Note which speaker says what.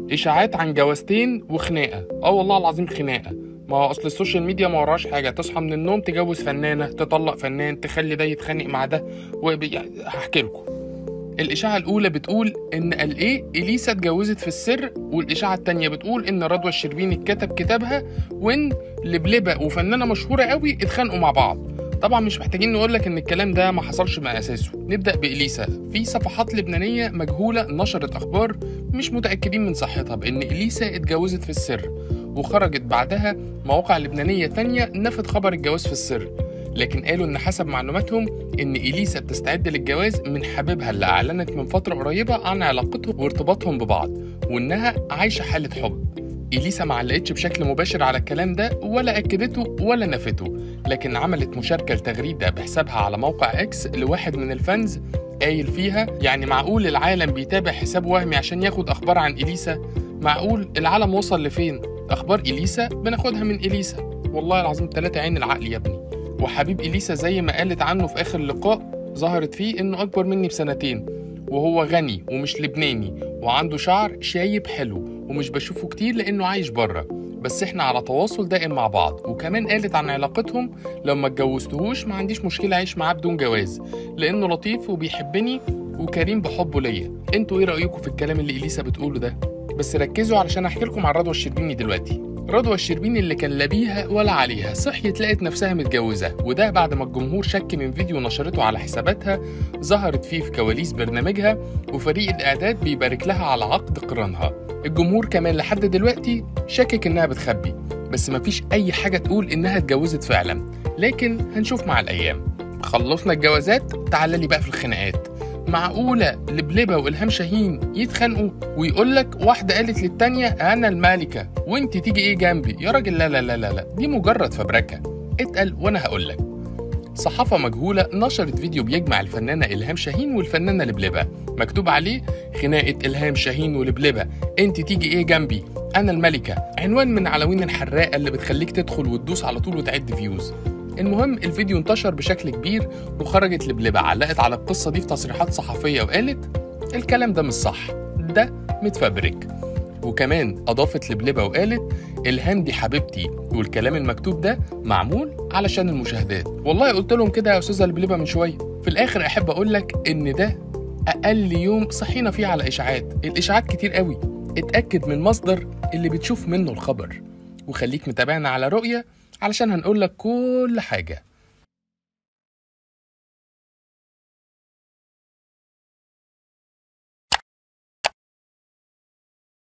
Speaker 1: اشاعات عن جوازتين وخناقه اه والله العظيم خناقه ما هو اصل السوشيال ميديا ما وراش حاجه تصحى من النوم تجوز فنانه تطلق فنان تخلي ده يتخانق مع ده وبي... هحكي لكم الإشاعة الأولى بتقول إن قال إيه إليسا اتجوزت في السر والإشاعة التانية بتقول إن رضوى الشربيني اتكتب كتابها وإن لبلبة وفنانة مشهورة قوي اتخانقوا مع بعض طبعا مش محتاجين نقول لك ان الكلام ده ما حصلش من اساسه نبدا باليسا في صفحات لبنانيه مجهوله نشرت اخبار مش متاكدين من صحتها بان اليسا اتجوزت في السر وخرجت بعدها مواقع لبنانيه تانية نفت خبر الجواز في السر لكن قالوا ان حسب معلوماتهم ان اليسا بتستعد للجواز من حبيبها اللي اعلنت من فتره قريبه عن علاقتهم وارتباطهم ببعض وانها عايشه حاله حب إليسا ما علقتش بشكل مباشر على الكلام ده ولا أكدته ولا نفته لكن عملت مشاركة لتغريدة بحسابها على موقع إكس لواحد من الفانز قايل فيها يعني معقول العالم بيتابع حساب وهمي عشان ياخد أخبار عن إليسا معقول العالم وصل لفين أخبار إليسا بناخدها من إليسا والله العظيم تلاتة عين العقل يا ابني وحبيب إليسا زي ما قالت عنه في آخر لقاء ظهرت فيه إنه أكبر مني بسنتين وهو غني ومش لبناني وعنده شعر شايب حلو ومش بشوفه كتير لأنه عايش بره بس احنا على تواصل دائم مع بعض وكمان قالت عن علاقتهم لو ما اتجوزتهوش ما عنديش مشكلة أعيش معاه بدون جواز لأنه لطيف وبيحبني وكريم بحبه ليا انتوا ايه رأيكم في الكلام اللي إليسا بتقوله ده بس ركزوا علشان احكي لكم عن رضوى الشربيني دلوقتي رضوى الشربيني اللي كان لا بيها ولا عليها صحيت لقت نفسها متجوزة وده بعد ما الجمهور شك من فيديو نشرته على حساباتها ظهرت فيه في كواليس برنامجها وفريق الإعداد بيبارك لها على عقد قرانها الجمهور كمان لحد دلوقتي شاكك إنها بتخبي بس مفيش أي حاجة تقول إنها اتجوزت فعلا لكن هنشوف مع الأيام خلصنا الجوازات تعال لي بقى في الخناقات معقولة لبلبة وإلهام شاهين يتخانقوا ويقول لك واحدة قالت للتانية أنا المالكة وأنت تيجي إيه جنبي يا راجل لا لا لا لا, لا. دي مجرد فبركة اتقل وأنا هقول لك صحافة مجهولة نشرت فيديو بيجمع الفنانة إلهام شاهين والفنانة لبلبة مكتوب عليه خناقة إلهام شاهين ولبلبة أنت تيجي إيه جنبي أنا الملكة عنوان من عناوين الحراقة اللي بتخليك تدخل وتدوس على طول وتعد فيوز المهم الفيديو انتشر بشكل كبير وخرجت لبلبة علقت على القصة دي في تصريحات صحفية وقالت الكلام ده مش صح ده متفبرك وكمان أضافت لبلبة وقالت إلهام دي حبيبتي والكلام المكتوب ده معمول علشان المشاهدات والله قلت لهم كده يا أستاذة لبلبة من شوية في الآخر أحب أقول لك إن ده أقل يوم صحينا فيه على إشاعات الإشاعات كتير قوي اتأكد من مصدر اللي بتشوف منه الخبر وخليك متابعنا على رؤية علشان هنقول لك كل حاجة